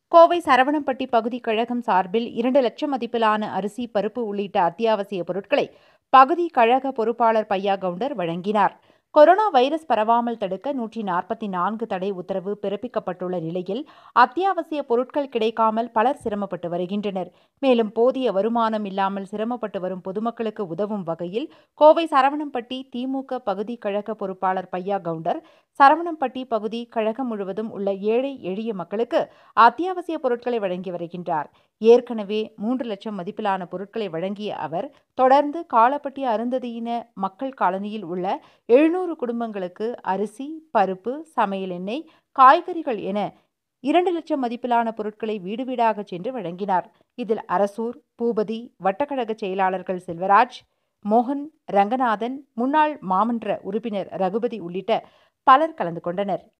கோவை சரவணம்பட்டி பகுதி கழகம் சார்பில் இரண்டு லட்சம் மதிப்பிலான அரிசி பருப்பு உள்ளிட்ட அத்தியாவசிய பொருட்களை பகுதி கழக பொறுப்பாளர் பையா கவுண்டர் வழங்கினார் கொரோனா வைரஸ் பரவாமல் தடுக்க நூற்றி நாற்பத்தி நான்கு தடை உத்தரவு பிறப்பிக்கப்பட்டுள்ள நிலையில் அத்தியாவசிய பொருட்கள் கிடைக்காமல் பலர் சிரமப்பட்டு வருகின்றனர் மேலும் போதிய வருமானம் இல்லாமல் சிரமப்பட்டு வரும் பொதுமக்களுக்கு உதவும் வகையில் கோவை சரவணம்பட்டி திமுக பகுதி கழக பொறுப்பாளர் பையா கவுண்டர் சரவணம்பட்டி பகுதி கழகம் முழுவதும் உள்ள ஏழை எளிய மக்களுக்கு அத்தியாவசிய பொருட்களை வழங்கி வருகின்றார் ஏற்கனவே மூன்று லட்சம் மதிப்பிலான பொருட்களை வழங்கிய அவர் தொடர்ந்து காலப்பட்டி அருந்ததியின மக்கள் காலனியில் உள்ள எழுநூறு குடும்பங்களுக்கு அரிசி பருப்பு சமையல் எண்ணெய் காய்கறிகள் என இரண்டு லட்சம் மதிப்பிலான பொருட்களை வீடு வீடாக சென்று வழங்கினார் இதில் அரசூர் பூபதி வட்டக்கழக செயலாளர்கள் செல்வராஜ் மோகன் ரங்கநாதன் முன்னாள் மாமன்ற உறுப்பினர் ரகுபதி உள்ளிட்ட பலர் கலந்து கொண்டனர்